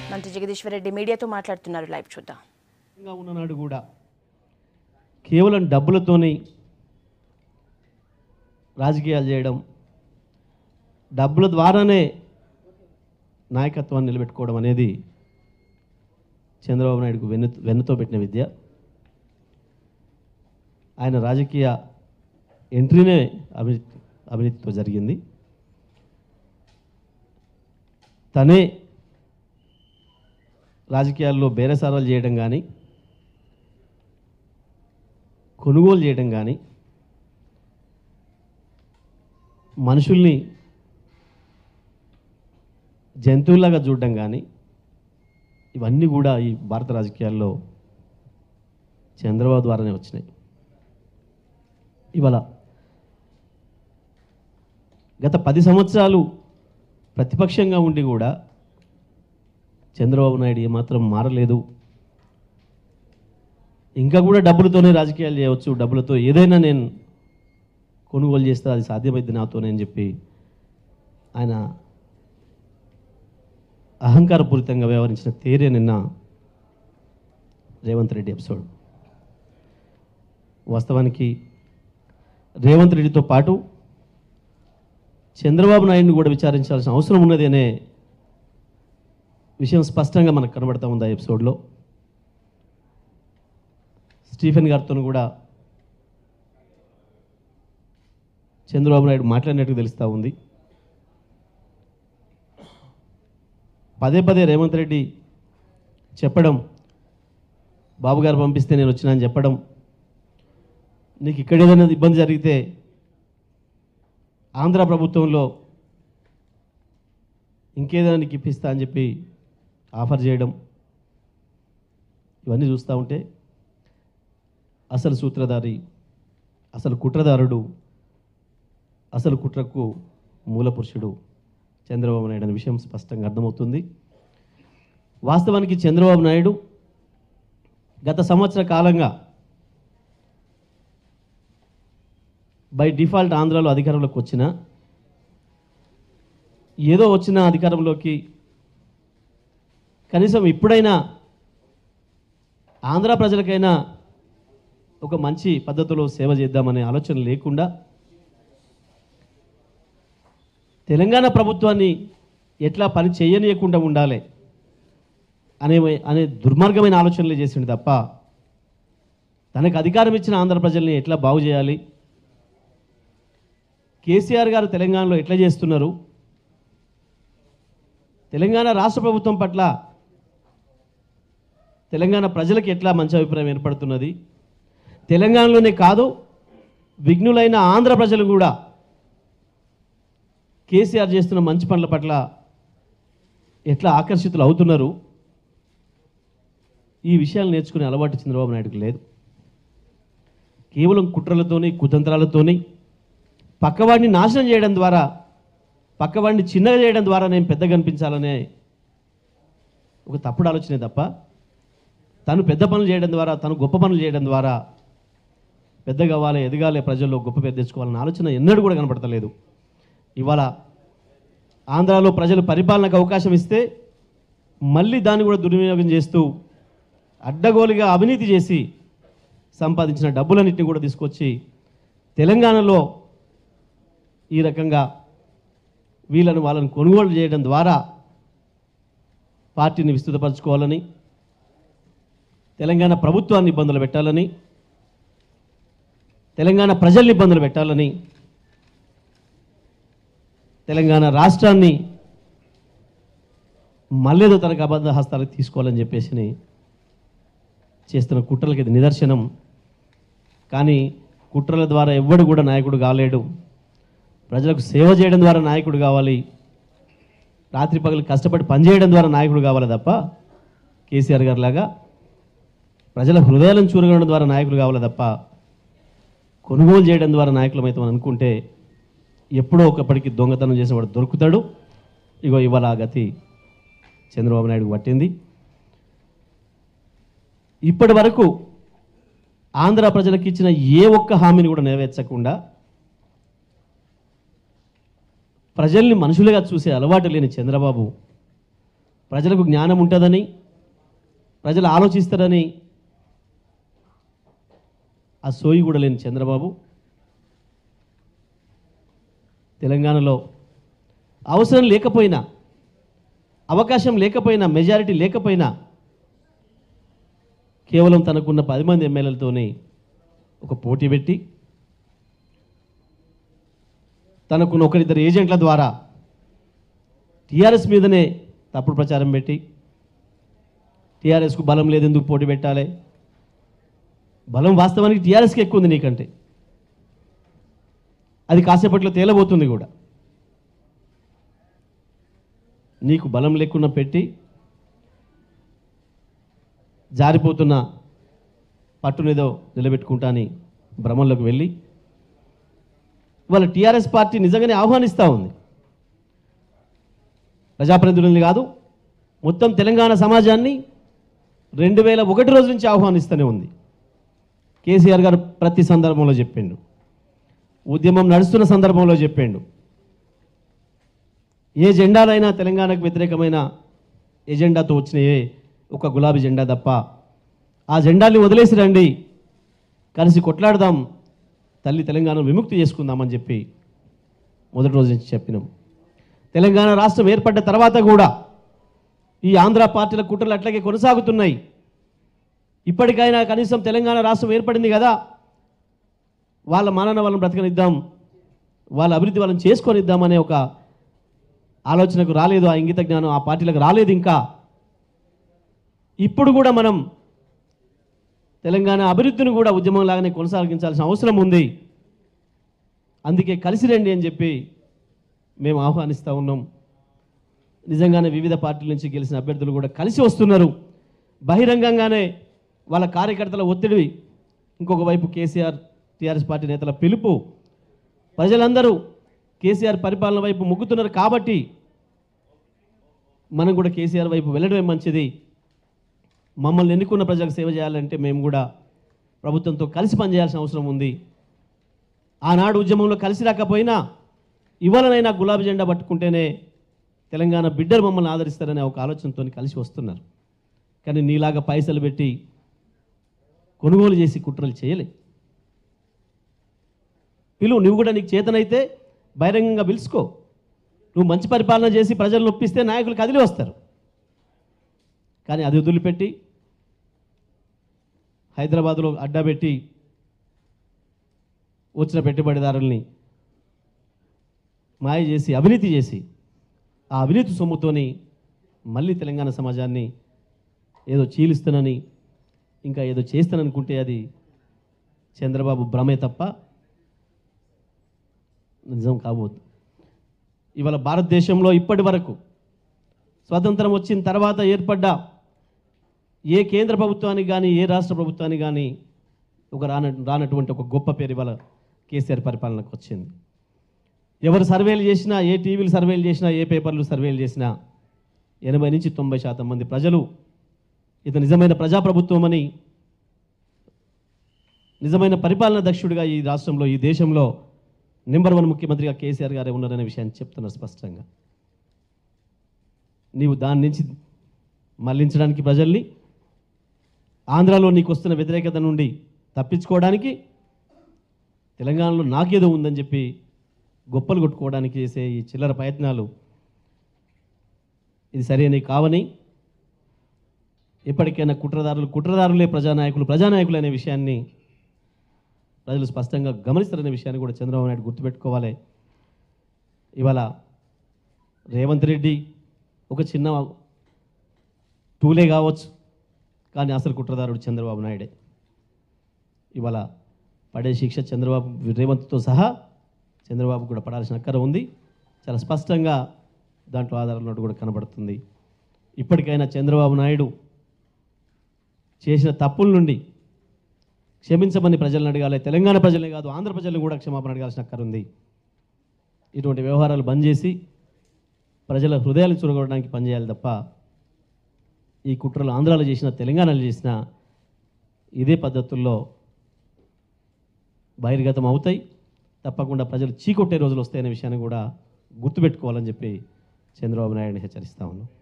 మంత్రి జగదీశ్వర్ రెడ్డి మీడియాతో మాట్లాడుతున్నారు లైవ్ చూద్దాం గా ఉన్ననాడు కూడా కేవలం డబ్బులతోని రాజకీయాలు చేయడం డబ్బుల ద్వారానే నాయకత్వాన్ని నిలబెట్టుకోవడం అనేది చంద్రబాబు నాయుడుకు వెన్ను వెన్నుతో పెట్టిన విద్య ఆయన రాజకీయ ఎంట్రీనే అవినీతి అవినీతితో జరిగింది తనే రాజకీయాల్లో బేరసారాలు చేయడం కానీ కొనుగోలు చేయడం కానీ మనుషుల్ని జంతువులాగా చూడడం కానీ ఇవన్నీ కూడా ఈ భారత రాజకీయాల్లో చంద్రబాబు ద్వారానే వచ్చినాయి ఇవాళ గత పది సంవత్సరాలు ప్రతిపక్షంగా ఉండి కూడా చంద్రబాబు నాయుడు ఏమాత్రం మారలేదు ఇంకా కూడా డబ్బులతోనే రాజకీయాలు చేయవచ్చు డబ్బులతో ఏదైనా నేను కొనుగోలు చేస్తే అది సాధ్యమైంది నాతోనే అని చెప్పి ఆయన అహంకారపూరితంగా వ్యవహరించిన తీరే నిన్న రేవంత్ రెడ్డి ఎపిసోడ్ వాస్తవానికి రేవంత్ రెడ్డితో పాటు చంద్రబాబు నాయుడిని కూడా విచారించాల్సిన అవసరం ఉన్నది అనే విషయం స్పష్టంగా మనకు కనబడతా ఉంది ఆ ఎపిసోడ్లో స్టీఫెన్ గారితో కూడా చంద్రబాబు నాయుడు మాట్లాడినట్టు తెలుస్తూ ఉంది పదే పదే రేవంత్ రెడ్డి చెప్పడం బాబు గారు పంపిస్తే నేను వచ్చినా అని చెప్పడం నీకు ఇక్కడ ఏదైనా ఇబ్బంది జరిగితే ఆంధ్ర ప్రభుత్వంలో ఇంకేదైనా నీకు ఇప్పిస్తా అని చెప్పి ఆఫర్ చేయడం ఇవన్నీ చూస్తూ ఉంటే అసలు సూత్రధారి అసలు కుట్రదారుడు అసలు కుట్రకు మూల పురుషుడు చంద్రబాబు నాయుడు అనే విషయం స్పష్టంగా అర్థమవుతుంది వాస్తవానికి చంద్రబాబు నాయుడు గత సంవత్సర కాలంగా బై డిఫాల్ట్ ఆంధ్రాలో అధికారంలోకి వచ్చిన ఏదో వచ్చిన అధికారంలోకి కనీసం ఇప్పుడైనా ఆంధ్ర ప్రజలకైనా ఒక మంచి పద్ధతిలో సేవ చేద్దామనే ఆలోచన లేకుండా తెలంగాణ ప్రభుత్వాన్ని ఎట్లా పని చేయనీయకుండా ఉండాలి అనే అనే దుర్మార్గమైన ఆలోచనలే చేసిండు తప్ప తనకు అధికారం ఇచ్చిన ఆంధ్ర ప్రజల్ని ఎట్లా బాగు చేయాలి కేసీఆర్ గారు తెలంగాణలో ఎట్లా చేస్తున్నారు తెలంగాణ రాష్ట్ర ప్రభుత్వం పట్ల తెలంగాణ ప్రజలకు ఎట్లా మంచి అభిప్రాయం ఏర్పడుతున్నది తెలంగాణలోనే కాదు విఘ్నులైన ఆంధ్ర ప్రజలు కూడా కేసీఆర్ చేస్తున్న మంచి పనుల పట్ల ఎట్లా ఆకర్షితులు అవుతున్నారు ఈ విషయాలు నేర్చుకునే అలవాటు చంద్రబాబు నాయుడుకి లేదు కేవలం కుట్రలతోని కుతంత్రాలతోని పక్కవాడిని నాశనం చేయడం ద్వారా పక్కవాడిని చిన్నగా చేయడం ద్వారా నేను పెద్దగా కనిపించాలనే ఒక తప్పుడు ఆలోచనే తప్ప తను పెద్ద పనులు చేయడం ద్వారా తను గొప్ప పనులు చేయడం ద్వారా పెద్దగా అవ్వాలి ఎదగాలి ప్రజల్లో గొప్ప పేరు తెచ్చుకోవాలన్న ఆలోచన ఎన్నడూ కూడా కనపడతలేదు ఇవాళ ఆంధ్రాలో ప్రజలు పరిపాలనకు అవకాశం ఇస్తే మళ్ళీ దాన్ని కూడా దుర్వినియోగం చేస్తూ అడ్డగోలుగా అవినీతి చేసి సంపాదించిన డబ్బులన్నింటినీ కూడా తీసుకొచ్చి తెలంగాణలో ఈ రకంగా వీళ్ళను వాళ్ళని కొనుగోలు చేయడం ద్వారా పార్టీని విస్తృతపరచుకోవాలని తెలంగాణ ప్రభుత్వాన్ని ఇబ్బందులు పెట్టాలని తెలంగాణ ప్రజల్ని ఇబ్బందులు పెట్టాలని తెలంగాణ రాష్ట్రాన్ని మళ్ళేదో తనకు అబద్ధ హస్తాలకు తీసుకోవాలని చెప్పేసి చేస్తున్న కుట్రలకి ఇది నిదర్శనం కానీ కుట్రల ద్వారా ఎవ్వడు కూడా నాయకుడు కాలేడు ప్రజలకు సేవ చేయడం ద్వారా నాయకుడు కావాలి రాత్రి పగలు కష్టపడి పనిచేయడం ద్వారా నాయకుడు కావాలి తప్ప కేసీఆర్ గారి లాగా ప్రజల హృదయాలను చూరగడం ద్వారా నాయకుడు కావాలి తప్ప కొనుగోలు చేయడం ద్వారా నాయకులం అవుతామని అనుకుంటే ఎప్పుడో ఒకప్పటికి దొంగతనం చేసిన వాడు దొరుకుతాడు ఇగో ఇవాళ ఆ గతి చంద్రబాబు నాయుడుకు పట్టింది ఇప్పటి వరకు ఆంధ్ర ప్రజలకు ఇచ్చిన ఏ ఒక్క హామీని కూడా నెరవేర్చకుండా ప్రజల్ని మనుషులుగా చూసే అలవాటు లేని చంద్రబాబు ప్రజలకు జ్ఞానం ఉంటుందని ప్రజలు ఆలోచిస్తారని ఆ సోయి కూడా లేని చంద్రబాబు తెలంగాణలో అవసరం లేకపోయినా అవకాశం లేకపోయినా మెజారిటీ లేకపోయినా కేవలం తనకున్న పది మంది ఎమ్మెల్యేలతోనే ఒక పోటీ పెట్టి తనకున్న ఒకరిద్దరు ఏజెంట్ల ద్వారా టీఆర్ఎస్ మీదనే తప్పుడు ప్రచారం పెట్టి టీఆర్ఎస్కు బలం లేదు ఎందుకు పోటీ పెట్టాలి బలం వాస్తవానికి టీఆర్ఎస్కి ఎక్కువ ఉంది నీకంటే అది కాసేపట్లో తేలబోతుంది కూడా నీకు బలం లేకుండా పెట్టి జారిపోతున్న పట్టునేదో నిలబెట్టుకుంటా అని భ్రమంలోకి వెళ్ళి వాళ్ళ టీఆర్ఎస్ పార్టీ నిజంగానే ఆహ్వానిస్తూ ఉంది ప్రజాప్రతినిధులని కాదు మొత్తం తెలంగాణ సమాజాన్ని రెండు వేల ఒకటి రోజు నుంచి ఆహ్వానిస్తూనే ఉంది కేసీఆర్ గారు ప్రతి సందర్భంలో చెప్పిండు ఉద్యమం నడుస్తున్న సందర్భంలో చెప్పిండు ఏ జెండాలైనా తెలంగాణకు వ్యతిరేకమైన ఎజెండాతో వచ్చినాయే ఒక గులాబీ జెండా తప్ప ఆ జెండాల్ని వదిలేసి రండి కలిసి కొట్లాడదాం తల్లి తెలంగాణ విముక్తి చేసుకుందామని చెప్పి మొదటి రోజు నుంచి చెప్పినాం తెలంగాణ రాష్ట్రం ఏర్పడ్డ తర్వాత కూడా ఈ ఆంధ్ర పార్టీల కుట్రలు అట్లాగే కొనసాగుతున్నాయి ఇప్పటికైనా కనీసం తెలంగాణ రాష్ట్రం ఏర్పడింది కదా వాళ్ళ మానవ వాళ్ళని బ్రతకనిద్దాం వాళ్ళ అభివృద్ధి వాళ్ళని చేసుకొనిద్దామనే ఒక ఆలోచనకు రాలేదు ఆ ఇంగిత జ్ఞానం ఆ పార్టీలకు రాలేదు ఇంకా ఇప్పుడు కూడా మనం తెలంగాణ అభివృద్ధిని కూడా ఉద్యమం లాగానే కొనసాగించాల్సిన అవసరం ఉంది అందుకే కలిసి రండి అని చెప్పి మేము ఆహ్వానిస్తూ ఉన్నాం నిజంగానే వివిధ పార్టీల నుంచి గెలిచిన అభ్యర్థులు కూడా కలిసి వస్తున్నారు బహిరంగంగానే వాళ్ళ కార్యకర్తల ఒత్తిడి ఇంకొక వైపు కేసీఆర్ టీఆర్ఎస్ పార్టీ నేతల పిలుపు ప్రజలందరూ కేసీఆర్ పరిపాలన వైపు మొగ్గుతున్నారు కాబట్టి మనం కూడా కేసీఆర్ వైపు వెళ్ళడమే మంచిది మమ్మల్ని ఎన్నుకున్న ప్రజలకు సేవ చేయాలంటే మేము కూడా ప్రభుత్వంతో కలిసి పనిచేయాల్సిన అవసరం ఉంది ఆనాడు ఉద్యమంలో కలిసి రాకపోయినా ఇవాళనైనా గులాబీ జెండా పట్టుకుంటేనే తెలంగాణ బిడ్డలు మమ్మల్ని ఆదరిస్తారనే ఒక ఆలోచనతో కలిసి వస్తున్నారు కానీ నీలాగా పైసలు పెట్టి కొనుగోలు చేసి కుట్రలు చేయలే పిలువు నువ్వు కూడా నీకు చేతనైతే బహిరంగంగా పిలుచుకో నువ్వు మంచి పరిపాలన చేసి ప్రజలను ఒప్పిస్తే నాయకులు కదిలి వస్తారు కానీ అది వదిలిపెట్టి హైదరాబాద్లో అడ్డా పెట్టి వచ్చిన పెట్టుబడిదారుల్ని మాయ చేసి అవినీతి చేసి ఆ అవినీతి సొమ్ముతోని మళ్ళీ తెలంగాణ సమాజాన్ని ఏదో చీలిస్తానని ఇంకా ఏదో చేస్తాననుకుంటే అది చంద్రబాబు భ్రమే తప్ప నిజం కాబోదు ఇవాళ భారతదేశంలో ఇప్పటి వరకు స్వతంత్రం వచ్చిన తర్వాత ఏర్పడ్డ ఏ కేంద్ర ప్రభుత్వానికి కానీ ఏ రాష్ట్ర ప్రభుత్వానికి కానీ ఒక రాన రానటువంటి ఒక గొప్ప పేరు ఇవాళ కేసీఆర్ పరిపాలనకు వచ్చింది ఎవరు సర్వేలు చేసినా ఏ టీవీలు సర్వేలు చేసినా ఏ పేపర్లు సర్వేలు చేసినా ఎనభై నుంచి తొంభై శాతం మంది ప్రజలు ఇది నిజమైన ప్రజాప్రభుత్వం అని నిజమైన పరిపాలన దక్షుడిగా ఈ రాష్ట్రంలో ఈ దేశంలో నెంబర్ వన్ ముఖ్యమంత్రిగా కేసీఆర్ గారే ఉన్నారనే విషయాన్ని చెప్తున్నారు స్పష్టంగా నీవు దాని నుంచి మళ్లించడానికి ప్రజల్ని ఆంధ్రాలో నీకు వస్తున్న వ్యతిరేకత నుండి తప్పించుకోవడానికి తెలంగాణలో నాకేదో ఉందని చెప్పి గొప్పలు కొట్టుకోవడానికి చేసే ఈ చిల్లర ప్రయత్నాలు ఇది సరైనవి కావని ఎప్పటికైనా కుట్రదారులు కుట్రదారులే ప్రజానాయకులు ప్రజానాయకులు అనే విషయాన్ని ప్రజలు స్పష్టంగా గమనిస్తారనే విషయాన్ని కూడా చంద్రబాబు నాయుడు గుర్తుపెట్టుకోవాలి ఇవాళ రేవంత్ రెడ్డి ఒక చిన్న టూలే కావచ్చు కానీ అసలు కుట్రదారుడు చంద్రబాబు నాయుడే ఇవాళ పడే శిక్ష చంద్రబాబు రేవంత్తో సహా చంద్రబాబు కూడా పడాల్సిన అక్కర ఉంది చాలా స్పష్టంగా దాంట్లో ఆధారాలు ఉన్నట్టు కూడా కనబడుతుంది ఇప్పటికైనా చంద్రబాబు నాయుడు చేసిన తప్పుల నుండి క్షమించమని ప్రజలను అడగాలి తెలంగాణ ప్రజలే కాదు ఆంధ్ర ప్రజలను కూడా క్షమాపణ అడగాల్సిన అక్కర ఉంది ఇటువంటి వ్యవహారాలు బంద్ చేసి ప్రజల హృదయాలు చురగొట్టడానికి పనిచేయాలి తప్ప ఈ కుట్రలు ఆంధ్రాలో చేసిన తెలంగాణలో చేసిన ఇదే పద్ధతుల్లో బహిర్గతం అవుతాయి తప్పకుండా ప్రజలు చీకొట్టే రోజులు వస్తాయనే విషయాన్ని కూడా గుర్తుపెట్టుకోవాలని చెప్పి చంద్రబాబు నాయుడిని హెచ్చరిస్తా ఉన్నాం